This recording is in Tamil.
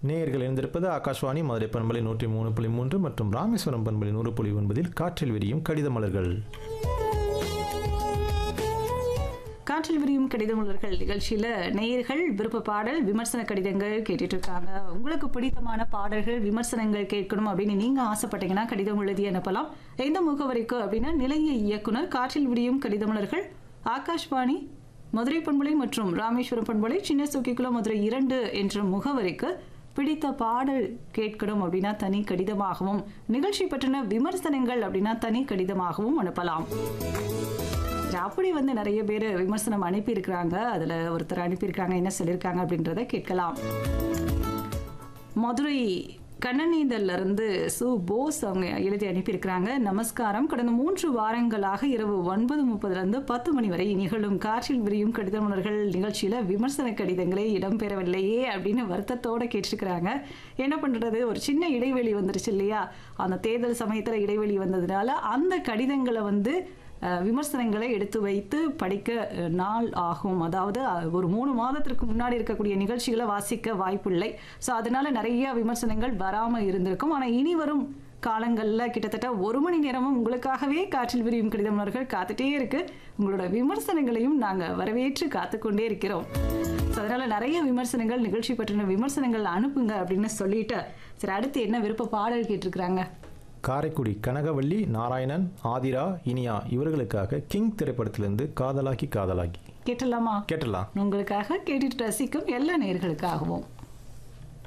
நேயர்கள் இணைந்திருப்பது ஆகாஷ்வாணி மதுரை பண்பலை நூற்றி மூணு புள்ளி மூன்று மற்றும் ராமேஸ்வரம் பண்பலை நூறு புள்ளி ஒன்பதில் காற்றில் விரியும் கடித மலர்கள் காற்றில் விரியும் கடிதமுள்ளர்கள் நிகழ்ச்சியில நேயர்கள் விருப்ப பாடல் விமர்சன கடிதங்கள் கேட்டுட்டு இருக்காங்க உங்களுக்கு பிடித்தமான பாடல்கள் விமர்சனங்கள் கேட்கணும் அப்படின்னு நீங்க ஆசைப்பட்டீங்கன்னா கடிதம் எழுதி அனுப்பலாம் எந்த முகவரிக்கு அப்படின்னா நிலைய இயக்குனர் காற்றில் விரியும் கடிதமலர்கள் ஆகாஷ்வாணி மதுரை பண்பலை மற்றும் ராமேஸ்வரம் பண்பலை சின்ன சுக்கிக்குளம் மதுரை இரண்டு என்ற முகவரிக்கு பிடித்த பாடல் கேட்கணும் அப்படின்னா தனி கடிதமாகவும் நிகழ்ச்சி பற்றின விமர்சனங்கள் அப்படின்னா தனி கடிதமாகவும் அனுப்பலாம் சரி, அப்படி வந்து நிறைய பேர் விமர்சனம் அனுப்பியிருக்கிறாங்க அதில் ஒருத்தர் அனுப்பியிருக்காங்க என்ன சொல்லியிருக்காங்க அப்படின்றத கேட்கலாம் மதுரை கண்ணநீந்தல்ல இருந்து சு போஸ் அவங்க எழுதி அனுப்பியிருக்கிறாங்க நமஸ்காரம் கடந்த மூன்று வாரங்களாக இரவு ஒன்பது முப்பதுலேருந்து பத்து மணி வரை நிகழும் காற்றில் விரியும் கடிதமுனர்கள் நிகழ்ச்சியில் விமர்சன கடிதங்களே இடம்பெறவில்லையே அப்படின்னு வருத்தத்தோட கேட்டிருக்கிறாங்க என்ன பண்ணுறது ஒரு சின்ன இடைவெளி வந்துருச்சு இல்லையா அந்த தேர்தல் சமயத்தில் இடைவெளி வந்ததுனால அந்த கடிதங்களை வந்து அஹ், விமர்சனங்களை எடுத்து வைத்து படிக்க அஹ், நாள் ஆகும் அதாவது அஹ், ஒரு மூணு மாதத்திற்கு முன்னாடி இருக்கக்கூடிய நிகழ்ச்சிகளை வாசிக்க வாய்ப்பில்லை ஸோ அதனால நிறைய விமர்சனங்கள் வராமல் இருந்திருக்கும் ஆனால் இனி வரும் காலங்களில் கிட்டத்தட்ட ஒரு மணி நேரமும் உங்களுக்காகவே காற்றில் விரியும் கடிதமலர்கள் காத்துட்டே இருக்கு உங்களோட விமர்சனங்களையும் நாங்கள் வரவேற்று காத்துக்கொண்டே இருக்கிறோம் ஸோ அதனால நிறைய விமர்சனங்கள் நிகழ்ச்சி பற்றின விமர்சனங்கள் அனுப்புங்க அப்படின்னு சொல்லிட்டு சரி அடுத்து என்ன விருப்ப பாடல் கேட்டிருக்கிறாங்க காரைக்குடி கனகவள்ளி நாராயணன் ஆதிரா இனியா இவர்களுக்காக கிங் திரைப்படத்திலிருந்து காதலாகி காதலாகி கேட்டலாமா கேட்டலாம் உங்களுக்காக கேட்டுட்டு ரசிக்கும் எல்லா நேயர்களுக்காகவும்